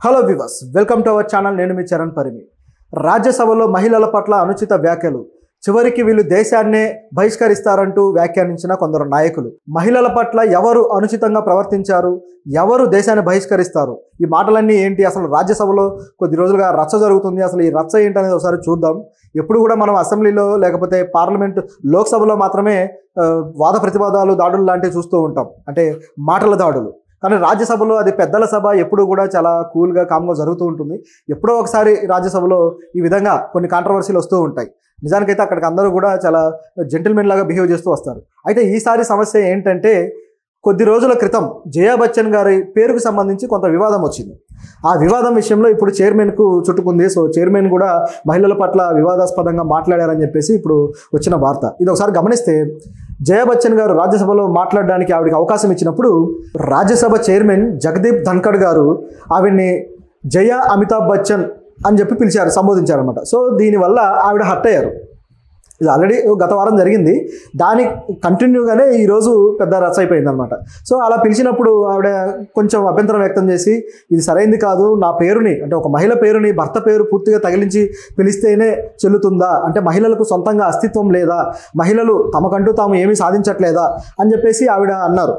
hello viewers welcome to our channel నేను మీ చరణ్ పరిమి రాజ్యసభలో మహిళల పట్ల అనుచిత వ్యాఖ్యలు చివరికి వీళ్ళు దేశాన్నే బహిష్కరిస్తారంటూ వ్యాఖ్యానించిన కొందరు నాయకులు మహిళల పట్ల ఎవరు అనుచితంగా ప్రవర్తించారు ఎవరు దేశాన్ని బహిష్కరిస్తారు ఈ మాటలన్నీ ఏంటి అసలు రాజ్యసభలో కొద్ది రోజులుగా రచ్చ జరుగుతుంది అసలు ఈ రచ్చ ఏంటనేది ఒకసారి చూద్దాం ఎప్పుడు కూడా మనం అసెంబ్లీలో లేకపోతే పార్లమెంట్ లోక్సభలో మాత్రమే ఆ, వాద ప్రతివాదాలు దాడులు లాంటివి చూస్తూ ఉంటాం అంటే మాటల దాడులు కానీ రాజ్యసభలో అది పెద్దల సభ ఎప్పుడు కూడా చాలా కూల్గా కామ్గా జరుగుతూ ఉంటుంది ఎప్పుడో ఒకసారి రాజ్యసభలో ఈ విధంగా కొన్ని కాంట్రవర్సీలు వస్తూ ఉంటాయి నిజానికైతే అక్కడికి అందరూ కూడా చాలా జెంటిల్మెన్ లాగా బిహేవ్ చేస్తూ వస్తారు అయితే ఈసారి సమస్య ఏంటంటే కొద్ది రోజుల క్రితం జయా బచ్చన్ గారి పేరుకు సంబంధించి కొంత వివాదం వచ్చింది ఆ వివాదం విషయంలో ఇప్పుడు చైర్మన్కు చుట్టుకుంది సో చైర్మన్ కూడా మహిళల పట్ల వివాదాస్పదంగా మాట్లాడారని చెప్పేసి ఇప్పుడు వచ్చిన వార్త ఇది ఒకసారి గమనిస్తే జయా బచ్చన్ గారు రాజ్యసభలో మాట్లాడడానికి ఆవిడకి అవకాశం ఇచ్చినప్పుడు రాజ్యసభ చైర్మన్ జగదీప్ ధన్కడ్ గారు ఆవిడ్ని జయ అమితాబ్ బచ్చన్ అని చెప్పి పిలిచారు సంబోధించారనమాట సో దీనివల్ల ఆవిడ హర్ట్ అయ్యారు ఇది ఆల్రెడీ గత వారం జరిగింది దాని కంటిన్యూగానే ఈరోజు పెద్ద రచ్చ అయిపోయింది అనమాట సో అలా పిలిచినప్పుడు ఆవిడ కొంచెం అభ్యంతరం వ్యక్తం చేసి ఇది సరైంది కాదు నా పేరుని అంటే ఒక మహిళ పేరుని భర్త పేరు పూర్తిగా తగిలించి పిలిస్తేనే చెల్లుతుందా అంటే మహిళలకు సొంతంగా అస్తిత్వం లేదా మహిళలు తమకంటూ తాము ఏమీ సాధించట్లేదా అని చెప్పేసి ఆవిడ అన్నారు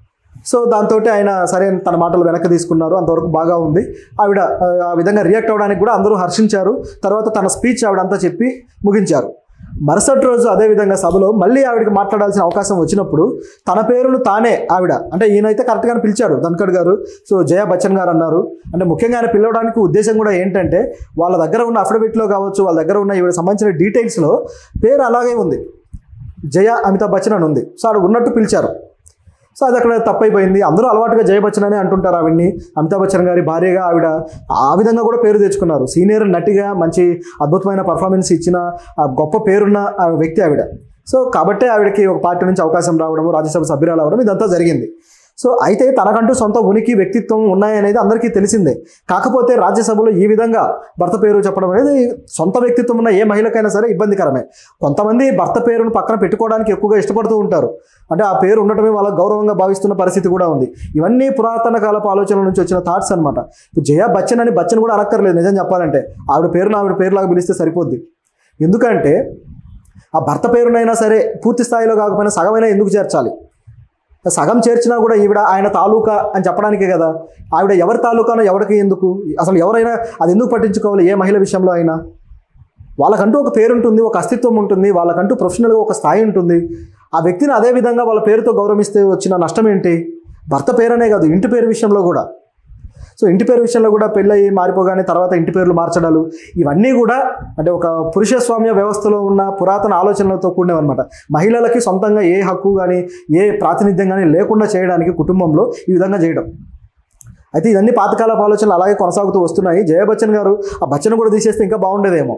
సో దాంతో ఆయన సరే అని తన మాటలు వెనక్కి తీసుకున్నారు అంతవరకు బాగా ఉంది ఆవిడ ఆ, ఆ విధంగా రియాక్ట్ అవ్వడానికి కూడా అందరూ హర్షించారు తర్వాత తన స్పీచ్ ఆవిడ అంతా చెప్పి ముగించారు మరుసటి రోజు అదేవిధంగా సభలో మళ్ళీ ఆవిడకి మాట్లాడాల్సిన అవకాశం వచ్చినప్పుడు తన పేరును తానే ఆవిడ అంటే ఈయనైతే కరెక్ట్గానే పిలిచారు ధన్కడ్ గారు సో జయా బచ్చన్ గారు అన్నారు అంటే ముఖ్యంగా ఆయన పిలవడానికి ఉద్దేశం కూడా ఏంటంటే వాళ్ళ దగ్గర ఉన్న అఫిడవిట్లో కావచ్చు వాళ్ళ దగ్గర ఉన్న ఈవిడ సంబంధించిన డీటెయిల్స్లో పేరు అలాగే ఉంది జయ అమితాబ్ బచ్చన్ అని ఉంది సో ఆవిడ ఉన్నట్టు పిలిచారు సో అది అక్కడ తప్పైపోయింది అందరూ అలవాటుగా జయ బచ్చన్ అని అంటుంటారు ఆవిడ్ని అమితాబ్ బచ్చన్ గారి భార్యగా ఆవిడ ఆ విధంగా కూడా పేరు తెచ్చుకున్నారు సీనియర్ నటిగా మంచి అద్భుతమైన పర్ఫార్మెన్స్ ఇచ్చిన ఆ గొప్ప పేరున్న ఆ వ్యక్తి ఆవిడ సో కాబట్టే ఆవిడకి ఒక పార్టీ నుంచి అవకాశం రావడం రాజ్యసభ సభ్యురాలు అవ్వడం ఇదంతా జరిగింది సో అయితే తనకంటూ సొంత ఉనికి వ్యక్తిత్వం ఉన్నాయనేది అందరికీ తెలిసిందే కాకపోతే రాజ్యసభలో ఈ విధంగా భర్త పేరు చెప్పడం అనేది సొంత వ్యక్తిత్వం ఉన్న ఏ మహిళకైనా సరే ఇబ్బందికరమే కొంతమంది భర్త పేరును పక్కన పెట్టుకోవడానికి ఎక్కువగా ఇష్టపడుతూ ఉంటారు అంటే ఆ పేరు ఉండటమే వాళ్ళ గౌరవంగా భావిస్తున్న పరిస్థితి కూడా ఉంది ఇవన్నీ పురాతన కాలపు ఆలోచనల నుంచి వచ్చిన థాట్స్ అనమాట ఇప్పుడు జయా బచ్చన్ అని బచ్చన్ కూడా అనక్కర్లేదు నిజం చెప్పాలంటే ఆవిడ పేరును ఆవిడ పేరులాగా పిలిస్తే సరిపోద్ది ఎందుకంటే ఆ భర్త పేరునైనా సరే పూర్తి స్థాయిలో కాకపోయినా సగమైనా ఎందుకు చేర్చాలి సగం చేర్చినా కూడా ఈవిడ ఆయన తాలూకా అని చెప్పడానికే కదా ఆవిడ ఎవరి తాలూకానో ఎవరికి ఎందుకు అసలు ఎవరైనా అది ఎందుకు పట్టించుకోవాలి ఏ మహిళ విషయంలో అయినా వాళ్ళకంటూ ఒక పేరు ఉంటుంది ఒక అస్తిత్వం ఉంటుంది వాళ్ళకంటూ ప్రొఫెషనల్గా ఒక స్థాయి ఉంటుంది ఆ వ్యక్తిని అదే విధంగా వాళ్ళ పేరుతో గౌరవిస్తే వచ్చిన నష్టం ఏంటి భర్త పేరనే కాదు ఇంటి పేరు విషయంలో కూడా సో ఇంటి పేరు విషయంలో కూడా పెళ్ళయి మారిపోగానే తర్వాత ఇంటి పేర్లు మార్చడాలు ఇవన్నీ కూడా అంటే ఒక పురుషస్వామ్య వ్యవస్థలో ఉన్న పురాతన ఆలోచనలతో కూడినవన్నమాట మహిళలకి సొంతంగా ఏ హక్కు కానీ ఏ ప్రాతినిధ్యం కానీ లేకుండా చేయడానికి కుటుంబంలో ఈ విధంగా చేయడం అయితే ఇవన్నీ పాతకాలపు ఆలోచనలు అలాగే కొనసాగుతూ వస్తున్నాయి జయ బచ్చన్ గారు ఆ బచ్చన్ కూడా తీసేస్తే ఇంకా బాగుండేదేమో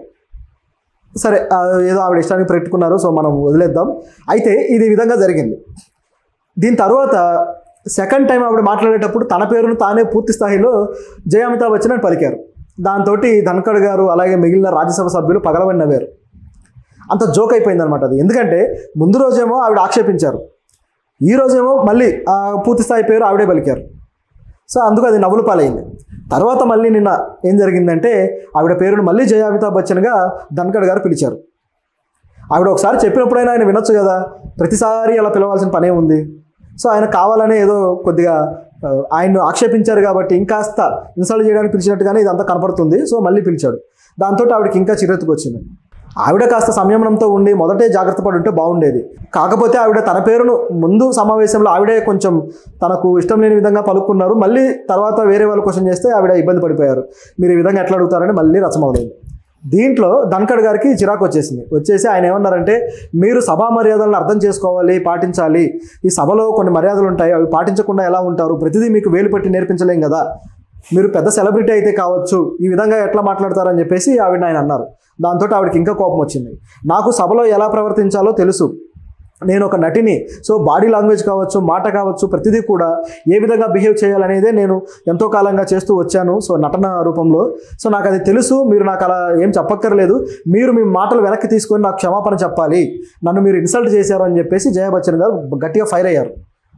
సరే ఆ, ఏదో ఆవిడ ఇష్టానికి పెట్టుకున్నారు సో మనం వదిలేద్దాం అయితే ఇది ఈ విధంగా జరిగింది దీని తర్వాత సెకండ్ టైం ఆవిడ మాట్లాడేటప్పుడు తన పేరును తానే పూర్తి స్థాయిలో జయ అమితాబ్ బచ్చన్ అని పలికారు దాంతో ధన్కడ్ గారు అలాగే మిగిలిన రాజ్యసభ సభ్యులు పగలబడి నవ్వారు అంత జోక్ అయిపోయింది అనమాట అది ఎందుకంటే ముందు రోజేమో ఆవిడ ఆక్షేపించారు ఈ రోజేమో మళ్ళీ ఆ పూర్తి స్థాయి పేరు ఆవిడే పలికారు సో అందుకు అది నవ్వులు పాలైంది తర్వాత మళ్ళీ నిన్న ఏం జరిగిందంటే ఆవిడ పేరును మళ్ళీ జయ అమితాబ్ బచ్చన్గా ధన్కడ్ గారు పిలిచారు ఆవిడ ఒకసారి చెప్పినప్పుడైనా ఆయన వినొచ్చు కదా ప్రతిసారి అలా పిలవాల్సిన పనే ఉంది సో ఆయన కావాలనే ఏదో కొద్దిగా ఆ, ఆయన్ను ఆక్షేపించారు కాబట్టి ఇంకాస్త ఇన్సల్ట్ చేయడానికి పిలిచినట్టుగానే ఇదంతా కనపడుతుంది సో మళ్ళీ పిలిచాడు దాంతో ఆవిడకి ఇంకా చిరెత్తుకు వచ్చింది ఆవిడ కాస్త సంయమనంతో ఉండి మొదటే జాగ్రత్త పడి ఉంటే బాగుండేది కాకపోతే ఆవిడ తన పేరును ముందు సమావేశంలో ఆవిడే కొంచెం తనకు ఇష్టం లేని విధంగా పలుకున్నారు మళ్ళీ తర్వాత వేరే వాళ్ళు క్వశ్చన్ చేస్తే ఆవిడ ఇబ్బంది పడిపోయారు మీరు ఈ విధంగా ఎట్లా అడుగుతారని మళ్ళీ రచమవులేదు దీంట్లో ధన్కడ్ గారికి చిరాకు వచ్చేసింది వచ్చేసి ఆయన ఏమన్నారంటే మీరు సభా మర్యాదలను అర్థం చేసుకోవాలి పాటించాలి ఈ సభలో కొన్ని మర్యాదలు ఉంటాయి అవి పాటించకుండా ఎలా ఉంటారు ప్రతిదీ మీకు వేలు పెట్టి నేర్పించలేం కదా మీరు పెద్ద సెలబ్రిటీ అయితే కావచ్చు ఈ విధంగా ఎట్లా మాట్లాడతారని చెప్పేసి ఆవిడ ఆయన అన్నారు దాంతో ఆవిడకి ఇంకా కోపం వచ్చింది నాకు సభలో ఎలా ప్రవర్తించాలో తెలుసు నేను ఒక నటిని సో బాడీ లాంగ్వేజ్ కావచ్చు మాట కావచ్చు ప్రతిదీ కూడా ఏ విధంగా బిహేవ్ చేయాలనేదే నేను ఎంతో కాలంగా చేస్తూ వచ్చాను సో నటన రూపంలో సో నాకు అది తెలుసు మీరు నాకు అలా ఏం చెప్పక్కర్లేదు మీరు మీ మాటలు వెనక్కి తీసుకొని నాకు క్షమాపణ చెప్పాలి నన్ను మీరు ఇన్సల్ట్ చేశారు అని చెప్పేసి జయ బచ్చన్ గారు గట్టిగా ఫైర్ అయ్యారు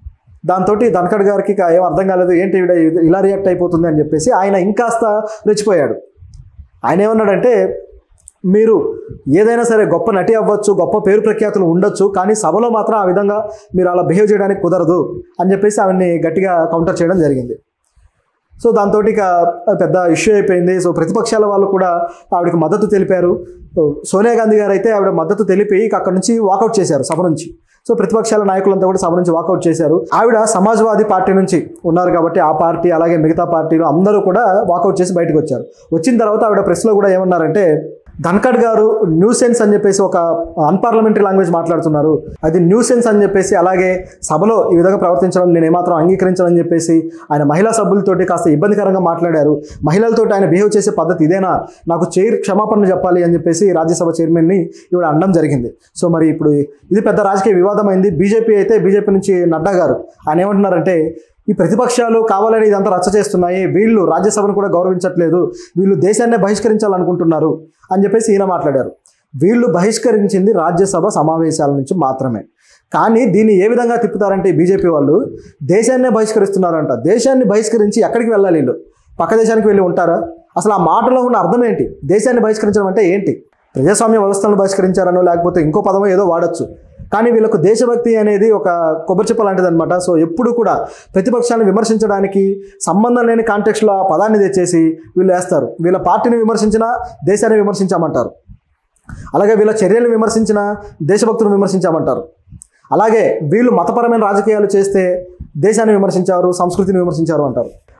దాంతో ధనఖడ్ గారికి ఇక ఏం అర్థం కాలేదు ఏంటి ఈవిడ ఇలా రియాక్ట్ అయిపోతుంది అని చెప్పేసి ఆయన ఇంకాస్త రెచ్చిపోయాడు ఆయన ఏమన్నాడంటే మీరు ఏదైనా సరే గొప్ప నటి అవ్వచ్చు గొప్ప పేరు ప్రఖ్యాతులు ఉండొచ్చు కానీ సభలో మాత్రం ఆ విధంగా మీరు అలా బిహేవ్ చేయడానికి కుదరదు అని చెప్పేసి ఆవిడ్ని గట్టిగా కౌంటర్ చేయడం జరిగింది సో దాంతో ఇక పెద్ద ఇష్యూ అయిపోయింది సో ప్రతిపక్షాల వాళ్ళు కూడా ఆవిడకి మద్దతు తెలిపారు సో సోనియా గాంధీ గారు అయితే ఆవిడ మద్దతు తెలిపి ఇక అక్కడ నుంచి వాకౌట్ చేశారు సభ నుంచి సో ప్రతిపక్షాల నాయకులంతా కూడా సభ నుంచి వాకౌట్ చేశారు ఆవిడ సమాజ్వాదీ పార్టీ నుంచి ఉన్నారు కాబట్టి ఆ పార్టీ అలాగే మిగతా పార్టీలు అందరూ కూడా వాకౌట్ చేసి బయటకు వచ్చారు వచ్చిన తర్వాత ఆవిడ ప్రెస్లో కూడా ఏమన్నారంటే ధన్ఖడ్ గారు న్యూ సెన్స్ అని చెప్పేసి ఒక అన్పార్లమెంటరీ లాంగ్వేజ్ మాట్లాడుతున్నారు అది న్యూ సెన్స్ అని చెప్పేసి అలాగే సభలో ఈ విధంగా ప్రవర్తించడం నేను ఏమాత్రం అంగీకరించనని చెప్పేసి ఆయన మహిళా సభ్యులతోటి కాస్త ఇబ్బందికరంగా మాట్లాడారు మహిళలతోటి ఆయన బిహేవ్ చేసే పద్ధతి ఇదేనా నాకు చైర్ క్షమాపణలు చెప్పాలి అని చెప్పేసి రాజ్యసభ చైర్మన్ని ఇవిడ అనడం జరిగింది సో మరి ఇప్పుడు ఇది పెద్ద రాజకీయ వివాదం అయింది బీజేపీ అయితే బీజేపీ నుంచి నడ్డా గారు ఆయన ఏమంటున్నారంటే ఈ ప్రతిపక్షాలు కావాలని ఇదంతా రచ్చ చేస్తున్నాయి వీళ్ళు రాజ్యసభను కూడా గౌరవించట్లేదు వీళ్ళు దేశాన్నే బహిష్కరించాలనుకుంటున్నారు అని చెప్పేసి ఈయన మాట్లాడారు వీళ్ళు బహిష్కరించింది రాజ్యసభ సమావేశాల నుంచి మాత్రమే కానీ దీన్ని ఏ విధంగా తిప్పుతారంటే ఈ బీజేపీ వాళ్ళు దేశాన్నే బహిష్కరిస్తున్నారంట దేశాన్ని బహిష్కరించి ఎక్కడికి వెళ్ళాలి వీళ్ళు పక్క దేశానికి వెళ్ళి ఉంటారా అసలు ఆ మాటలో ఉన్న అర్థం ఏంటి దేశాన్ని బహిష్కరించడం అంటే ఏంటి ప్రజాస్వామ్య వ్యవస్థలను బహిష్కరించారనో లేకపోతే ఇంకో పదమో ఏదో వాడచ్చు కానీ వీళ్ళకు దేశభక్తి అనేది ఒక కొబ్బరి చెప్ప లాంటిది అనమాట సో ఎప్పుడు కూడా ప్రతిపక్షాలను విమర్శించడానికి సంబంధం లేని కాంటెక్స్లో ఆ పదాన్ని తెచ్చేసి వీళ్ళు వేస్తారు వీళ్ళ పార్టీని విమర్శించినా దేశాన్ని విమర్శించామంటారు అలాగే వీళ్ళ చర్యలను విమర్శించిన దేశభక్తులను విమర్శించామంటారు అలాగే వీళ్ళు మతపరమైన రాజకీయాలు చేస్తే దేశాన్ని విమర్శించారు సంస్కృతిని విమర్శించారు అంటారు